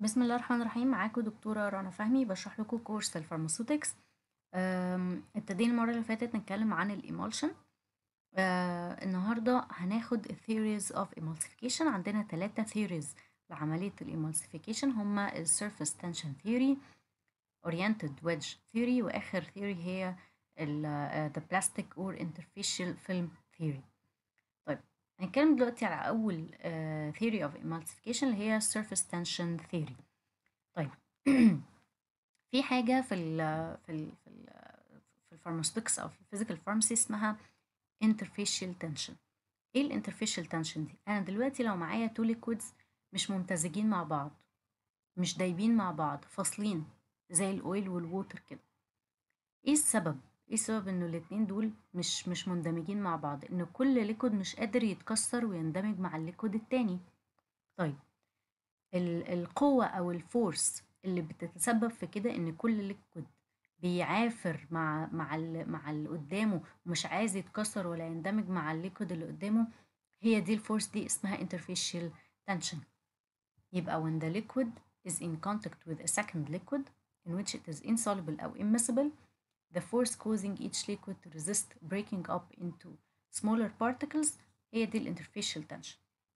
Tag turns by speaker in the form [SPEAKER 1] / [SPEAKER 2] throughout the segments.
[SPEAKER 1] بسم الله الرحمن الرحيم معاكم دكتورة رنا فهمي بشرح لكم كورس الفارماسيوتكس أم، ابتدينا المرة اللي فاتت نتكلم عن الإيمالشن النهاردة هناخد theories of emulsification عندنا ثلاثة theories لعملية الإيمالسيفيكيشن هما ال surface tension theory oriented wedge theory وآخر theory هي ال آه، the plastic or interfacial film theory طيب هنتكلم دلوقتي على أول آه، theory of emulsification اللي هي surface tension theory طيب في حاجة في ال في ال في ال في الفارماسيوتكس أو في الفيزيكال فارماسي اسمها interfacial tension ايه الانترفيشال تنشن دي انا دلوقتي لو معايا تو ليكويدز مش ممتزجين مع بعض مش دايبين مع بعض فاصلين زي الاويل والووتر كده ايه السبب ايه السبب انه الاتنين دول مش مش مندمجين مع بعض ان كل ليكويد مش قادر يتكسر ويندمج مع الليكويد التاني طيب ال- القوة أو الفورس اللي بتتسبب في كده إن كل ليكويد بيعافر مع مع ال- مع اللي قدامه ومش عايز يتكسر ولا يندمج مع الليكويد اللي قدامه هي دي الفورس دي اسمها interfacial tension يبقى when the liquid is in contact with a second liquid in which it is insoluble أو immiscible the force causing each liquid to resist breaking up into smaller particles هي دي ال interfacial tension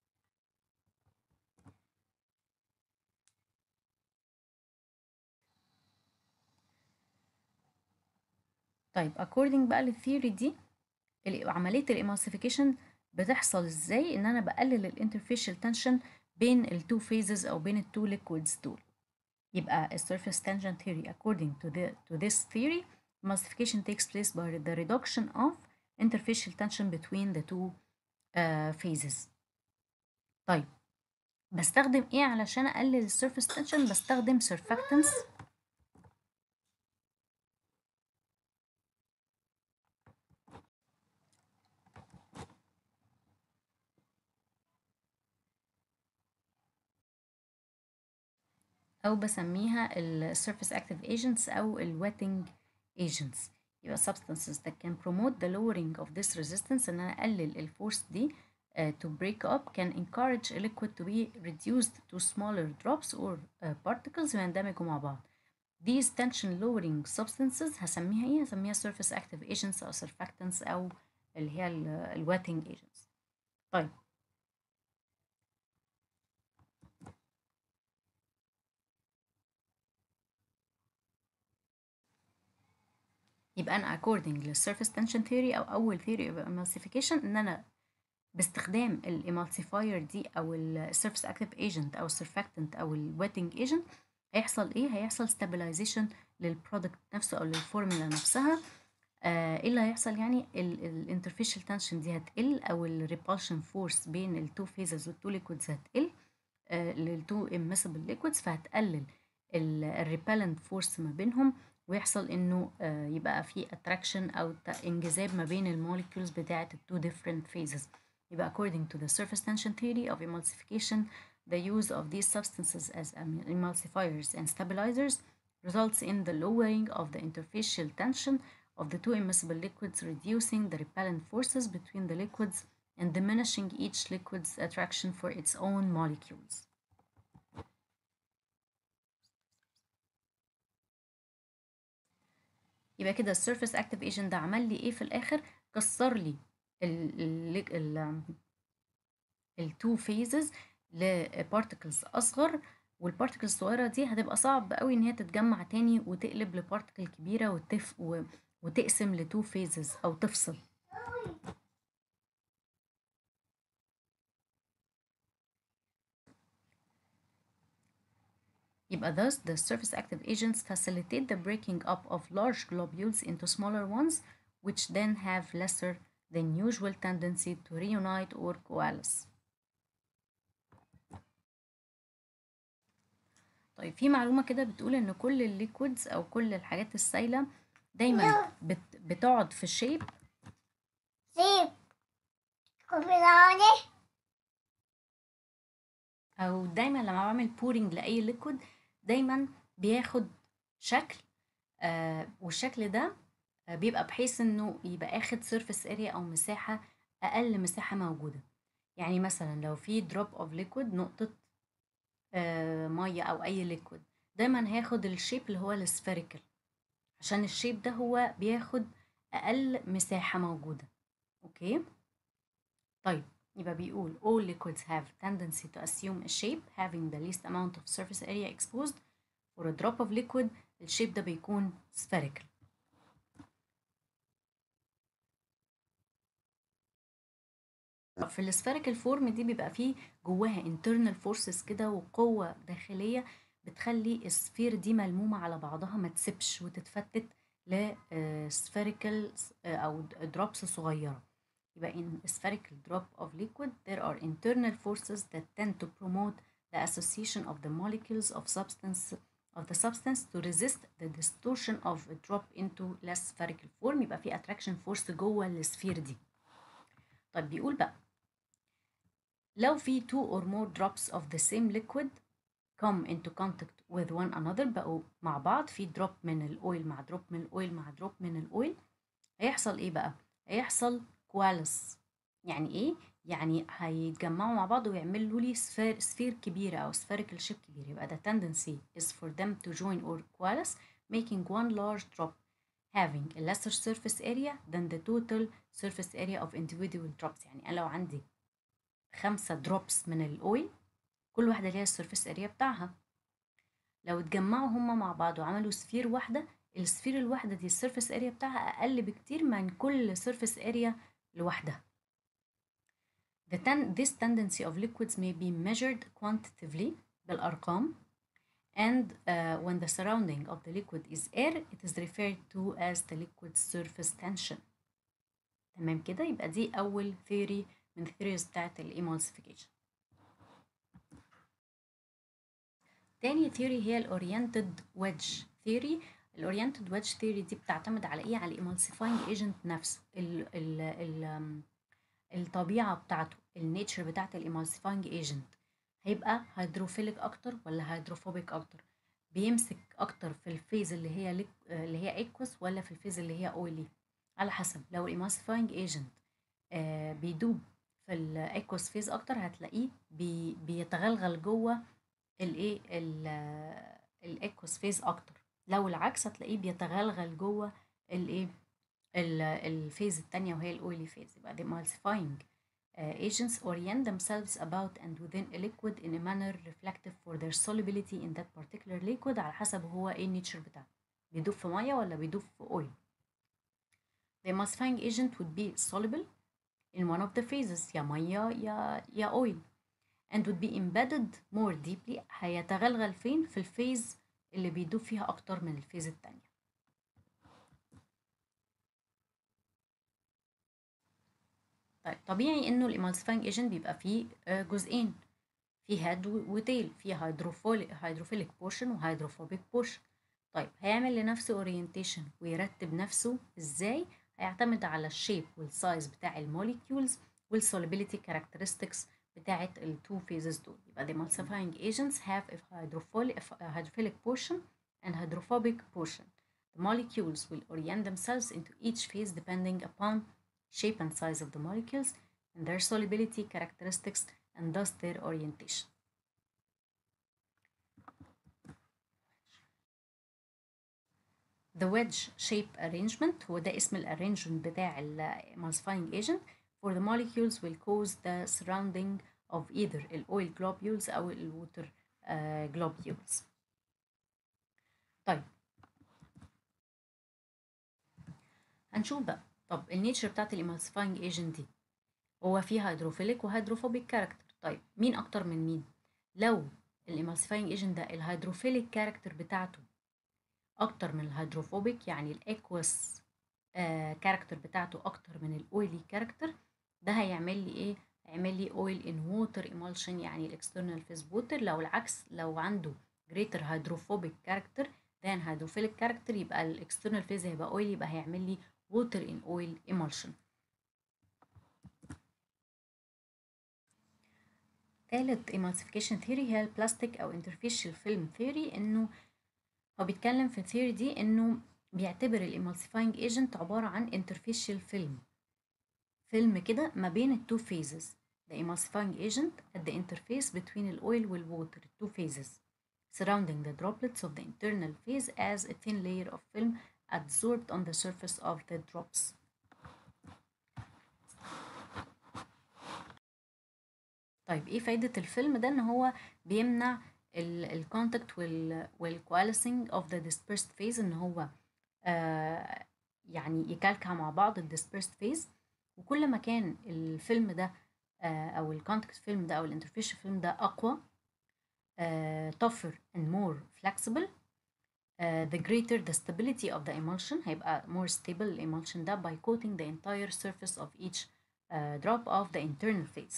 [SPEAKER 1] طيب according بقى للثيوري دي ال- عملية الإيمالسيفيكيشن بتحصل ازاي ان انا بقلل الانترفيشال تنشن بين التو phases او بين التو liquids دول يبقى ال surface tension theory according to, the, to this theory emulsification takes place by the reduction of interfacial tension between the two uh, phases طيب بستخدم ايه علشان اقلل ال surface tension بستخدم surfactants أو بسميها ال surface active agents أو ال wetting agents يبقى substances that can promote the lowering of this resistance إن أنا أقلل الفورس دي uh, to break up can encourage a liquid to be reduced to smaller drops or uh, particles ويندمجوا مع بعض these tension lowering substances هسميها ايه؟ هسميها surface active agents أو surfactants أو اللي هي ال ال wetting agents طيب يبقى أنا according لل surface tension theory أو أول theory of emulsification إن أنا باستخدام ال emulsifier دي أو ال surface active agent أو surfactant أو ال wetting agent هيحصل إيه؟ هيحصل stabilization للبرودكت نفسه أو للفورمولا نفسها آه، ايه اللي هيحصل يعني الانترفيشال تنشن دي هتقل او الريبulsion فورس بين التو فيزز والتو ليكويدز هتقل للتو immiscible liquids فهتقلل الريبلنت فورس ما بينهم ويحصل انه آه، يبقى في attraction او ت- انجذاب ما بين الموليكيولز بتاعه التو different phases يبقى according to the surface tension theory of emulsification the use of these substances as em- emulsifiers and stabilizers results in the lowering of the interfacial tension of the two immiscible liquids reducing the repellent forces between the liquids and diminishing each liquid's attraction for its own molecules يبقى كده السيرفيس اكتيف ايجنت ده عمل لي ايه في الاخر كسر لي ال ال ال التو فيزز لبارتكلز اصغر والبارتكلز الصغيره دي هتبقى صعب قوي ان هي تتجمع تاني وتقلب لبارتكل كبيره وتف و... وتقسم لتو فيزز او تفصل يبقى thus the surface active agents facilitate the breaking up of large globules into smaller ones which then have lesser than usual tendency to reunite or coalesce طيب في معلومة كده بتقول إن كل الليكويدز أو كل الحاجات السائلة دايما بت... بتقعد في شيب
[SPEAKER 2] سيب كوبيراني
[SPEAKER 1] أو دايما لما بعمل بورينج لأي ليكويد دايما بياخد شكل آه والشكل ده آه بيبقى بحيث إنه يبقى أخد سيرفيس اريا أو مساحة أقل مساحة موجودة يعني مثلا لو في drop of liquid نقطة آه ميه او اي ليكويد دايما هياخد الشيب اللي هو السفيريكال عشان الشيب ده هو بياخد اقل مساحه موجوده اوكي طيب يبقى بيقول all liquids have tendency to assume a shape having the least amount of surface area exposed for a drop of liquid الشيب ده بيكون spherical في السفيريكال فورم دي بيبقى فيه جواها internal forces كده وقوة داخلية بتخلي السفير دي ملمومة على بعضها ما تسيبش وتتفتت لسفيريكال أو drops صغيرة يبقى in a spherical drop of liquid there are internal forces that tend to promote the association of the molecules of substance of the substance to resist the distortion of a drop into less spherical form يبقى في attraction force جوه السفير دي طيب بيقول بقى لو في two or more drops of the same liquid come into contact with one another بقوا مع بعض في دروب من الاويل مع دروب من الاويل مع دروب من الاويل هيحصل ايه بقى هيحصل كوالس يعني ايه يعني هيتجمعوا مع بعض ويعملوا لي سفير, سفير كبيرة أو spherical shape كبير يبقى the tendency is for them to join or coalesce making one large drop having a lesser surface area than the total surface area of individual drops يعني أنا لو عندي خمسة drops من الأويل كل واحدة ليها السيرفيس اريا بتاعها لو اتجمعوا هما مع بعض وعملوا سفير واحدة السفير الواحدة دي السيرفيس اريا بتاعها أقل بكتير من كل سيرفيس اريا لوحدها The ten this tendency of liquids may be measured quantitatively بالأرقام and uh, when the surrounding of the liquid is air it is referred to as the liquid surface tension تمام كده يبقى دي أول theory من theories بتاعت الإيمالسيفيكيشن تاني ثيوري هي الاورينتد ويدج ثيوري الاورينتد ويدج ثيوري دي بتعتمد على ايه على الايمالسيفاينج ايجنت نفسه ال ال ال الطبيعه بتاعته النيتشر بتاعت الايمالسيفاينج ايجنت هيبقى هيدروفيليك اكتر ولا هيدروفوبيك اكتر بيمسك اكتر في الفيز اللي هي ليك اللي هي ايكوس ولا في الفيز اللي هي اويلي على حسب لو الايمالسيفاينج ايجنت آه بيدوب في الايكوس فيز اكتر هتلاقيه بي بيتغلغل جوه الايه الايكوس فيز اكتر لو العكس هتلاقيه بيتغلغل جوه الايه الفيز التانية وهي الاويلي فيز يبقى the emulsifying uh, agents orient themselves about and within a liquid in a manner reflective for their solubility in that particular liquid على حسب هو ايه النيتشر بتاعه بيدوب في ميه ولا بيدوب في اويل the emulsifying agent would be soluble in one of the phases يا ميه يا يا اويل and would be embedded more deeply هيتغلغل فين في الفيز اللي بيدوب فيها أكتر من الفيز التانية طيب طبيعي إنه الإيمالسيفاينج ايجنت بيبقى فيه جزئين في هاد وتيل في هيدروفوليك هيدروفيليك بورشن وهيدروفوبيك بورشن طيب هيعمل لنفسه اورينتيشن ويرتب نفسه ازاي هيعتمد على الشيب والسايز بتاع الموليكيولز والسوليبيليتي كاركترستكس بتاعة ال two phases دول يبقى the emulsifying agents have a hydrophilic, a hydrophilic portion and hydrophobic portion. The molecules will orient themselves into each phase depending upon shape and size of the molecules and their solubility characteristics and thus their orientation. The wedge shape arrangement هو ده اسم الارrangement بتاع ال emulsifying agent for the molecules will cause the surrounding of either oil globules أو water uh, globules. طيب هنشوف بقى طب النيتشر بتاعت الإيمالسيفاينج ايجنت دي هو فيه هيدروفيليك وهيدروفوبيك كاركتر طيب مين أكتر من مين؟ لو الإيمالسيفاينج ايجنت ده الهيدروفيليك كاركتر بتاعته أكتر من الهيدروفوبيك يعني الأكوس كاركتر بتاعته أكتر من الأويلي كاركتر ده هيعمل لي ايه هيعمل لي اويل ان ووتر ايمالشن يعني الاكسترنال فيز ووتر لو العكس لو عنده greater hydrophobic character than hydrophilic character يبقى الاكسترنال فيز هيبقى اويل يبقى هيعمل لي water in oil emulsion تالت emulsification theory هي البلاستيك او interfacial film theory انه هو بيتكلم في الثيوري دي انه بيعتبر الامالسيفاينج ايجنت عبارة عن interfacial film فيلم كده ما بين التو فيزز the emulsifying agent at the interface between the oil and water, two phases, surrounding the droplets of the internal phase as a thin layer of film absorbed on the surface of the drops. طيب ايه فايدة الفيلم ده ان هو بيمنع الكونتاكت والكواليسنج اوف ذا dispersed phase ان هو آه يعني يكلكع مع بعض ال dispersed phase وكل ما كان الفيلم ده آه او الكونتاكت فيلم ده او الانترفيش فيلم ده اقوى آه tougher and more flexible uh, the greater the stability of the emulsion هيبقى more stable الامulsion ده by coating the entire surface of each uh, drop of the internal phase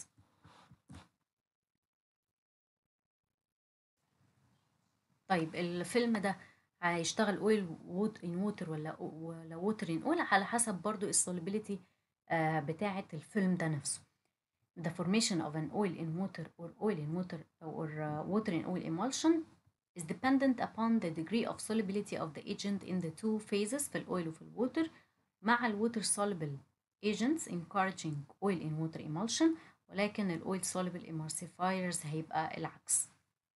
[SPEAKER 1] طيب الفيلم ده هيشتغل اويل ووت ان ووتر ولا ولا ووتر ان اويل على حسب برضو السوليبيليتي بتاعة الفيلم ده نفسه the formation of an oil in water or oil in water or uh, water in oil emulsion is dependent upon the degree of solubility of the agent in the two phases في الاويل وفي الووتر مع الووتر soluble agents encouraging oil in water emulsion ولكن الاويل soluble emulsifiers هيبقى العكس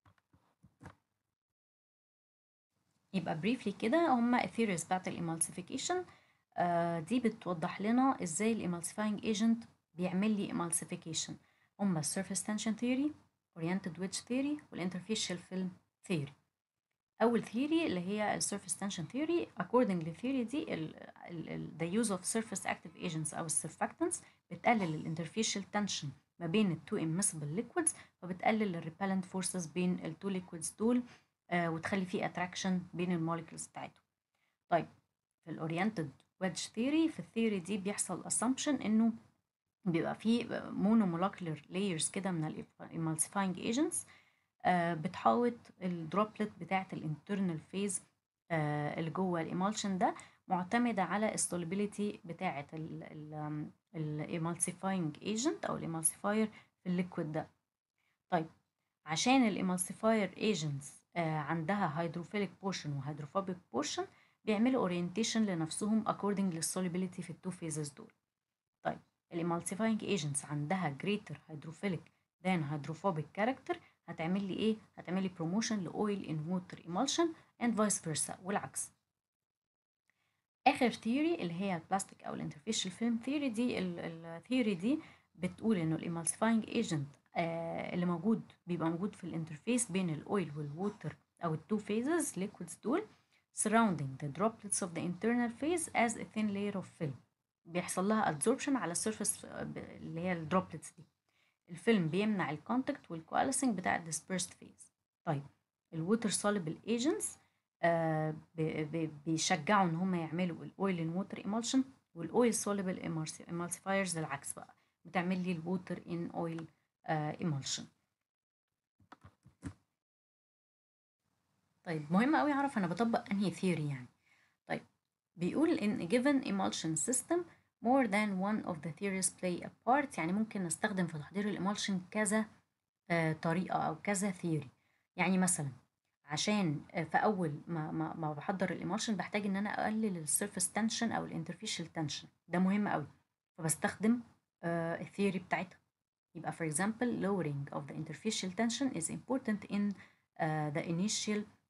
[SPEAKER 1] يبقى briefly كده هما الثيوريز بتاعت الامالسيفيكيشن آه دي بتوضح لنا ازاي الامالسيفاينج ايجنت بيعمل لي emulsification هما السيرفيس تنشن ثيوري oriented wedge theory والinterfacial film theory اول ثيوري اللي هي السيرفيس تنشن ثيوري according للثيوري دي ال ال the use of surface active agents او السرفاكتنتس بتقلل الانترفيشال تنشن ما بين التو immiscible liquids فبتقلل الريبلنت فورسز بين التو liquids دول آه وتخلي فيه اتراكشن بين الموليكولز بتاعتهم طيب في الاورينتد ويدج ثيوري في الثيوري دي بيحصل assumption انه بيبقى فيه مونومولكولر لايرز كده من الامالسيفاينج ايجنتس آه بتحوط الدروبلت بتاعه الانترنال فيز آه اللي جوه الامالشن ده معتمده على السوليبيليتي بتاعه الامالسيفاينج ايجنت او الامالسيفاير في الليكويد ده طيب عشان الامالسيفاير ايجنتس آه عندها هيدروفيليك بورشن وهيدروفوبيك بورشن بيعملوا اورينتيشن لنفسهم according للسوليبيليتي في التو فيزز دول طيب الامالسيفاينج ايجنتس عندها greater hydrophilic than hydrophobic character هتعمل لي ايه هتعمل لي بروموشن لاويل ان ووتر emulsion and vice versa والعكس اخر ثيوري اللي هي البلاستيك او الانترفيشال فيلم ثيوري دي الثيوري دي بتقول انه الامالسيفاينج ايجنت آه اللي موجود بيبقى موجود في الانترفيس بين الاويل والووتر او التو فيزز liquids دول surrounding the droplets of the internal phase as a thin layer of film بيحصل لها absorption على السيرفيس اللي هي الدروبلتس دي الفيلم بيمنع الكونتاكت والكواليسنج بتاع الديسبيرست فيز طيب الووتر soluble agents آه بيشجعوا ان هم يعملوا الاويل ان ووتر emulsion والاويل soluble emulsifiers العكس بقى بتعمل لي الووتر ان اويل emulsion طيب مهم قوي اعرف انا بطبق انهي ثيوري يعني طيب بيقول in a given emulsion system more than one of the theories play a part يعني ممكن نستخدم في تحضير الامالشن كذا آه طريقة أو كذا ثيوري يعني مثلا عشان آه في أول ما, ما, ما بحضر الامالشن بحتاج إن أنا أقلل السيرفيس تنشن أو الانترفيشال تنشن ده مهم أوي فبستخدم آه الثيوري بتاعتها يبقى for example lowering of the interfacial tension is important in uh, the initial